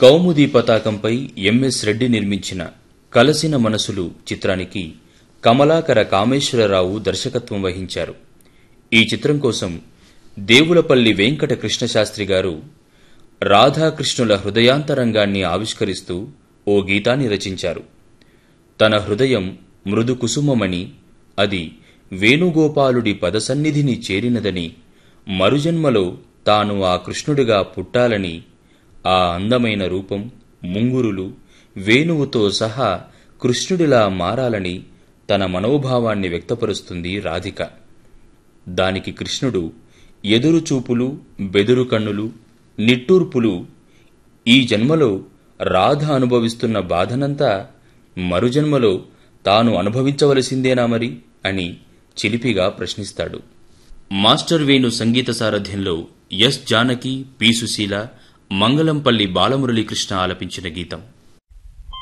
కౌముది పతాకంపై ఎంఎస్ రెడ్డి నిర్మించిన కలసిన మనసులు చిత్రానికి కమలాకర కామేశ్వరరావు దర్శకత్వం వహించారు ఈ చిత్రం కోసం దేవులపల్లి వెంకట కృష్ణశాస్త్రి గారు రాధాకృష్ణుల హృదయాంతరంగాన్ని ఆవిష్కరిస్తూ ఓ గీతాన్ని రచించారు తన హృదయం మృదు కుసుమమని అది వేణుగోపాలుడి పదసన్నిధిని చేరినదని మరుజన్మలో తాను ఆ కృష్ణుడిగా పుట్టాలని ఆ అందమైన రూపం ముంగురులు వేణువుతో సహా కృష్ణుడిలా మారాలని తన మనోభావాన్ని వ్యక్తపరుస్తుంది రాధిక దానికి కృష్ణుడు ఎదురుచూపులు బెదురు కన్నులు నిట్టూర్పులు ఈ జన్మలో రాధ అనుభవిస్తున్న బాధనంతా మరుజన్మలో తాను అనుభవించవలసిందేనా మరి అని చిలిపిగా ప్రశ్నిస్తాడు మాస్టర్ వేణు సంగీత సారథ్యంలో ఎస్ జానకి పి సుశీల మంగళంపల్లి బాలమురళీకృష్ణ ఆలపించిన గీతం